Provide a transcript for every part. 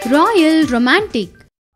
Royal Romantic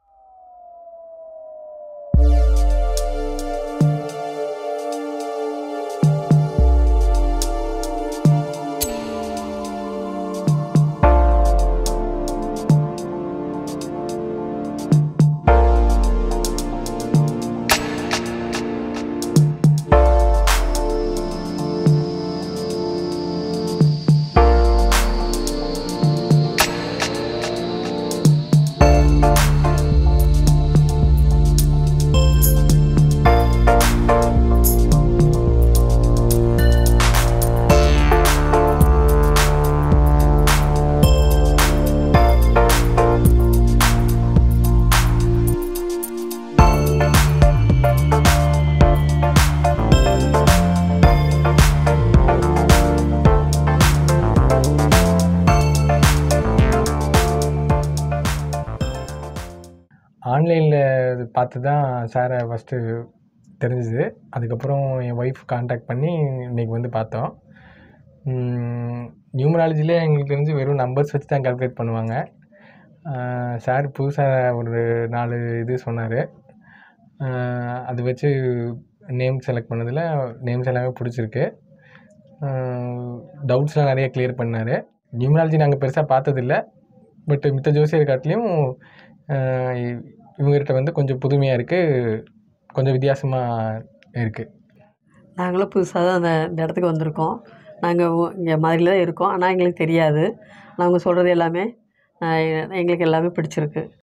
ஆன்லைனில் பார்த்து தான் சாரை ஃபஸ்ட்டு தெரிஞ்சுது அதுக்கப்புறம் என் ஒய்ஃப் கான்டாக்ட் பண்ணி இன்றைக்கி வந்து பார்த்தோம் நியூமராலஜிலே எங்களுக்கு தெரிஞ்சு வெறும் நம்பர்ஸ் வச்சு தான் கால்குலேட் பண்ணுவாங்க சார் புதுசாக ஒரு நாலு இது சொன்னார் அது வச்சு நேம் செலக்ட் பண்ணதில் நேம்ஸ் எல்லாமே பிடிச்சிருக்கு டவுட்ஸ்லாம் நிறைய கிளியர் பண்ணார் நியூமராலஜி நாங்கள் பெருசாக பார்த்ததில்ல பட் மித்த ஜோசியர் காட்டிலையும் இவங்ககிட்ட வந்து கொஞ்சம் புதுமையாக இருக்குது கொஞ்சம் வித்தியாசமாக இருக்குது நாங்களும் புதுசாக தான் அந்த இந்த இடத்துக்கு வந்திருக்கோம் நாங்கள் இங்கே மதுரையில் தான் இருக்கோம் ஆனால் எங்களுக்கு தெரியாது ஆனால் அவங்க சொல்கிறது எல்லாமே ஆஹ் எங்களுக்கு எல்லாமே பிடிச்சிருக்கு